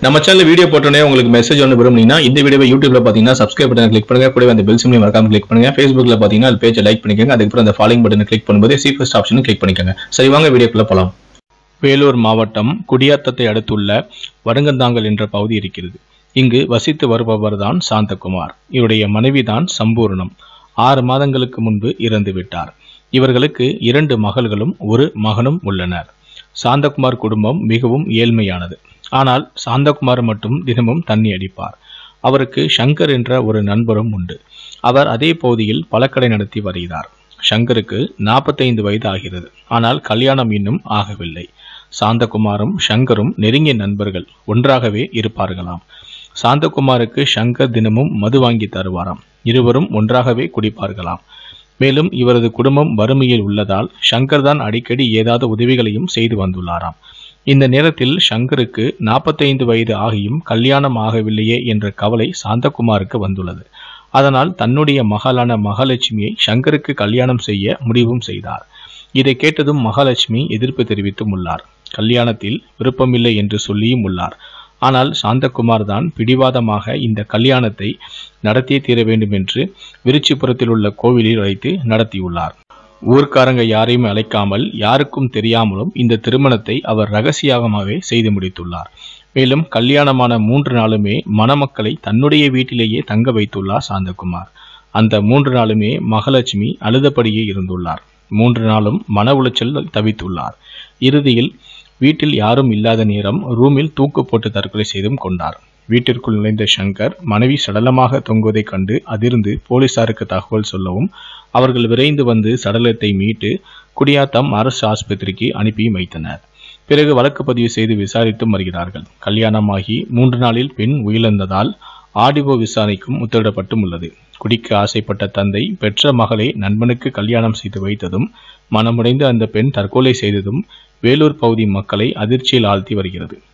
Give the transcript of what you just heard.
நம்ம channel video போட்டோன்னே உங்களுக்கு மெசேஜ் ஒன்று விரும்புனீங்கன்னா இந்த வீடியோவை யூடியூப்ல பார்த்தீங்கன்னா சப்ஸ்கிரைப் பட்டன் கிளிக் பண்ணுங்க கூடவே அந்த பெல் சிம்லையும் மறக்காம கிளிக் பண்ணுங்க ஃபேஸ்புக்ல பார்த்தீங்கன்னா அது பேஜை லைக் பண்ணிக்கோங்க அதுக்கப்புறம் அந்த ஃபாலோயிங் பட்டனை கிளிக் பண்ணும்போது சி ஃபர்ஸ்ட் ஆப்ஷனும் கிளிக் பண்ணிக்கோங்க சரி வாங்க வீடியோக்குள்ள போலாம் வேலூர் மாவட்டம் குடியாத்தத்தை அடுத்துள்ள வடுங்கந்தாங்கல் என்ற பகுதி இருக்கிறது இங்கு வசித்து வருபவர் தான் சாந்தகுமார் இவருடைய மனைவி தான் சம்பூர்ணம் ஆறு மாதங்களுக்கு முன்பு இறந்து விட்டார் இவர்களுக்கு இரண்டு மகள்களும் ஒரு மகனும் உள்ளனர் சாந்தகுமார் குடும்பம் மிகவும் ஏழ்மையானது ஆனால் சாந்தகுமார் மட்டும் தினமும் தண்ணி அடிப்பார் அவருக்கு சங்கர் என்ற ஒரு நண்பரும் உண்டு அவர் அதே பகுதியில் பழக்கடை நடத்தி வருகிறார் சங்கருக்கு நாற்பத்தைந்து வயது ஆகிறது ஆனால் கல்யாணம் இன்னும் ஆகவில்லை சாந்தகுமாரும் சங்கரும் நெருங்கிய நண்பர்கள் ஒன்றாகவே இருப்பார்களாம் சாந்தகுமாருக்கு சங்கர் தினமும் மது வாங்கி தருவாராம் இருவரும் ஒன்றாகவே குடிப்பார்களாம் மேலும் இவரது குடும்பம் வறுமையில் உள்ளதால் சங்கர் தான் அடிக்கடி ஏதாவது உதவிகளையும் செய்து வந்துள்ளாராம் இந்த நேரத்தில் சங்கருக்கு நாற்பத்தைந்து வயது ஆகியும் கல்யாணம் ஆகவில்லையே என்ற கவலை சாந்தகுமாருக்கு வந்துள்ளது அதனால் தன்னுடைய மகளான மகாலட்சுமியை சங்கருக்கு கல்யாணம் செய்ய முடிவும் செய்தார் இதை கேட்டதும் மகாலட்சுமி எதிர்ப்பு தெரிவித்தும் உள்ளார் கல்யாணத்தில் விருப்பமில்லை என்று சொல்லியும் உள்ளார் ஆனால் சாந்தகுமார் தான் பிடிவாதமாக இந்த கல்யாணத்தை நடத்தியே தீர வேண்டும் என்று விருச்சிபுரத்தில் உள்ள கோவிலில் வைத்து நடத்தியுள்ளார் ஊர்க்காரங்க யாரையும் அழைக்காமல் யாருக்கும் தெரியாமலும் இந்த திருமணத்தை அவர் ரகசியமாகவே செய்து முடித்துள்ளார் மேலும் கல்யாணமான மூன்று நாளுமே மணமக்களை தன்னுடைய வீட்டிலேயே தங்க வைத்துள்ளார் சாந்தகுமார் அந்த மூன்று நாளுமே மகாலட்சுமி அழுதபடியே இருந்துள்ளார் மூன்று நாளும் மன உளைச்சல் தவித்துள்ளார் இறுதியில் வீட்டில் யாரும் இல்லாத நேரம் ரூமில் தூக்கு போட்டு தற்கொலை செய்தும் கொண்டார் வீட்டிற்குள் நுழைந்த சங்கர் மனைவி சடலமாக தொங்குவதைக் கண்டு அதிர்ந்து போலீசாருக்கு தகவல் சொல்லவும் அவர்கள் விரைந்து வந்து சடலத்தை மீட்டு குடியாத்தம் அரசு ஆஸ்பத்திரிக்கு அனுப்பி வைத்தனர் பிறகு வழக்கு பதிவு செய்து விசாரித்தும் வருகிறார்கள் கல்யாணமாகி மூன்று நாளில் பெண் உயிரிழந்ததால் ஆடிவோ விசாரணைக்கும் உத்தரவிடப்பட்டும் உள்ளது குடிக்க ஆசைப்பட்ட தந்தை பெற்ற மகளை நண்பனுக்கு கல்யாணம் செய்து வைத்ததும் மனமுடைந்த அந்த பெண் தற்கொலை செய்ததும் வேலூர் பகுதி மக்களை அதிர்ச்சியில் ஆழ்த்தி வருகிறது